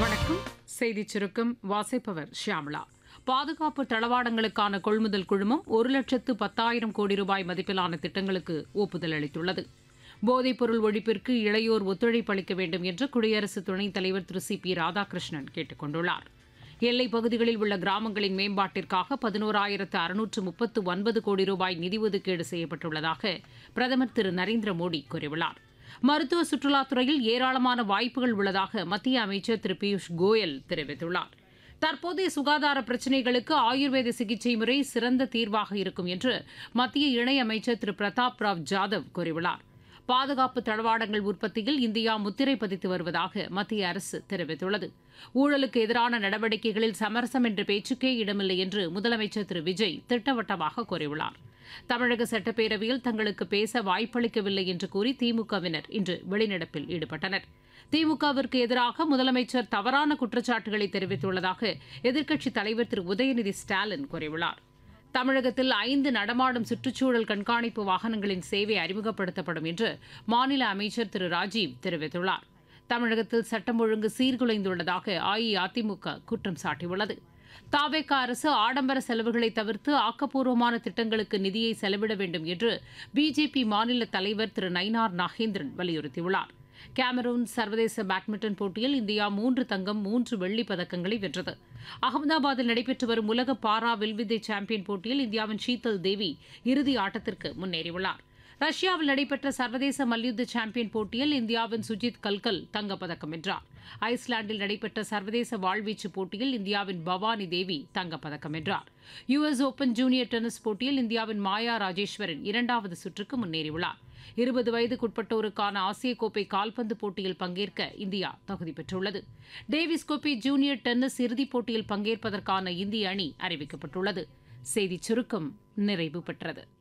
வணக்கம் செய்திச் சுருக்கம் வாசிப்பவர் ஷியாமளா பாதுகாப்பு தளவாடங்களுக்கான கொள்முதல் குழுமம் ஒரு லட்சத்து பத்தாயிரம் கோடி ரூபாய் மதிப்பிலான திட்டங்களுக்கு ஒப்புதல் அளித்துள்ளது போதைப்பொருள் ஒழிப்பிற்கு இளையோர் ஒத்துழைப்பு அளிக்க வேண்டும் என்று குடியரசு துணைத் தலைவர் திரு சி பி ராதாகிருஷ்ணன் கேட்டுக் கொண்டுள்ளார் எல்லைப் பகுதிகளில் உள்ள கிராமங்களின் மேம்பாட்டிற்காக பதினோராயிரத்து அறுநூற்று முப்பத்து ஒன்பது கோடி ரூபாய் நிதி ஒதுக்கீடு செய்யப்பட்டுள்ளதாக பிரதமர் திரு நரேந்திர மோடி கூறியுள்ளார் மருத்துவ சுற்றுலாத்துறையில் ஏராளமான வாய்ப்புகள் உள்ளதாக மத்திய அமைச்சர் திரு பியூஷ் கோயல் தெரிவித்துள்ளார் தற்போதைய சுகாதார பிரச்சினைகளுக்கு ஆயுர்வேத சிகிச்சை முறை சிறந்த தீர்வாக இருக்கும் என்று மத்திய இணையமைச்சர் திரு பிரதாப் ராவ் ஜாதவ் கூறியுள்ளார் பாதுகாப்பு தளவாடங்கள் உற்பத்தியில் இந்தியா முத்திரை பதித்து வருவதாக மத்திய அரசு தெரிவித்துள்ளது ஊழலுக்கு எதிரான நடவடிக்கைகளில் சமரசம் என்ற பேச்சுக்கே இடமில்லை என்று முதலமைச்சர் திரு விஜய் திட்டவட்டமாக கூறியுள்ளார் தமிழக சட்டப்பேரவையில் தங்களுக்கு பேச வாய்ப்பளிக்கவில்லை என்று கூறி திமுகவினர் இன்று வெளிநடப்பில் ஈடுபட்டனர் திமுகவிற்கு எதிராக முதலமைச்சர் தவறான குற்றச்சாட்டுகளை தெரிவித்துள்ளதாக எதிர்க்கட்சித் தலைவர் திரு உதயநிதி ஸ்டாலின் கூறியுள்ளார் தமிழகத்தில் ஐந்து நடமாடும் சுற்றுச்சூழல் கண்காணிப்பு வாகனங்களின் சேவை அறிமுகப்படுத்தப்படும் என்று மாநில அமைச்சர் திரு ராஜீவ் தெரிவித்துள்ளார் தமிழகத்தில் சட்டம் ஒழுங்கு சீர்குலைந்துள்ளதாக அஇஅதிமுக குற்றம் சாட்டியுள்ளது தாவேக அரசு ஆடம்பர செலவுகளை தவிர்த்து ஆக்கப்பூர்வமான திட்டங்களுக்கு நிதியை செலவிட வேண்டும் என்று பிஜேபி மாநில தலைவர் திரு நயினார் நாகேந்திரன் வலியுறுத்தியுள்ளார் கேமரூன் சர்வதேச பேட்மிண்டன் போட்டியில் இந்தியா மூன்று தங்கம் மூன்று வெள்ளிப் பதக்கங்களை வென்றது அகமதாபாத்தில் நடைபெற்று வரும் உலக பாரா வில்வித்தை சாம்பியன் போட்டியில் இந்தியாவின் ஷீதல் தேவி இறுதி ஆட்டத்திற்கு முன்னேறியுள்ளார் ரஷ்யாவில் நடைபெற்ற சர்வதேச மல்யுத்த சாம்பியன் போட்டியில் இந்தியாவின் சுஜித் கல்கல் தங்கப்பதக்கம் வென்றார் ஐஸ்லாந்தில் நடைபெற்ற சர்வதேச வாழ்வீச்சு போட்டியில் இந்தியாவின் பவானி தேவி தங்கப்பதக்கம் வென்றார் யுஎஸ் ஓபன் ஜூனியர் டென்னிஸ் போட்டியில் இந்தியாவின் மாயா ராஜேஸ்வரன் இரண்டாவது சுற்றுக்கு முன்னேறியுள்ளார் இருபது வயதுக்குட்பட்டோருக்கான ஆசிய கோப்பை கால்பந்து போட்டியில் பங்கேற்க இந்தியா தகுதி பெற்றுள்ளது டேவிஸ் கோப்பை ஜூனியர் டென்னிஸ் இறுதிப் போட்டியில் பங்கேற்பதற்கான இந்திய அணி அறிவிக்கப்பட்டுள்ளது செய்திச் சுருக்கம் நிறைவு பெற்றது